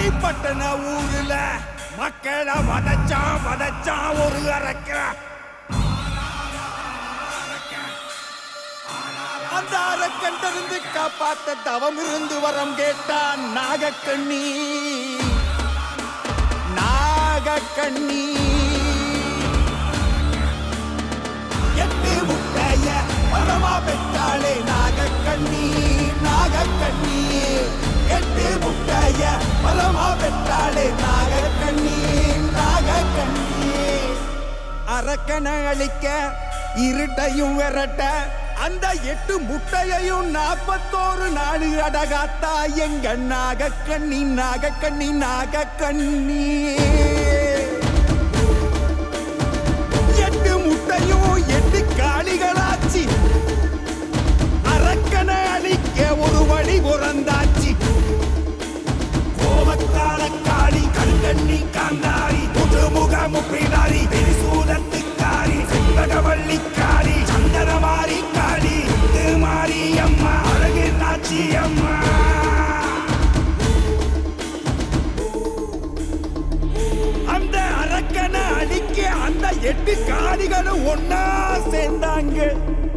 ஆண்டிப்பட்டன ஊருல மக்களை வதச்சான் வதச்சான் ஒரு அரக்க அந்த அரக்கண்டிருந்து காப்பாத்த தவம் இருந்து வரம் கேட்டான் நாகக்கண்ணி நாகக்கண்ணி எட்டு முட்டைய வரமா பெற்றாளே நாகக்கண்ணி நாகக்கண்ணி எட்டு முட்டைய வரமா பெற்றாளே நாகக்கண்ணி நாகக்கண்ணி அரக்கனை அழிக்க இருட்டையும் விரட்ட அந்த எட்டு முட்டையையும் நாற்பத்தோரு நாடு அடகாத்தா எங்க நாகக்கண்ணி நாகக்கண்ணி நாகக்கண்ணி எட்டு முட்டையும் எட்டு காளிகளாச்சு அரக்கனை அழிக்க ஒரு வழி பிறந்தாச்சு கோபக்கார காளி கண்கண்ணி காந்தாரி புதுமுக முப்பிடாரி திரிசூலத்துக்காரி செண்பகவள்ளி காளி சந்தனமாரி காளி மாரி அம்மா அழகு நாச்சி அம்மா அந்த அரக்கனை அடிக்க அந்த எட்டு காளிகளும் ஒன்னா சேர்ந்தாங்க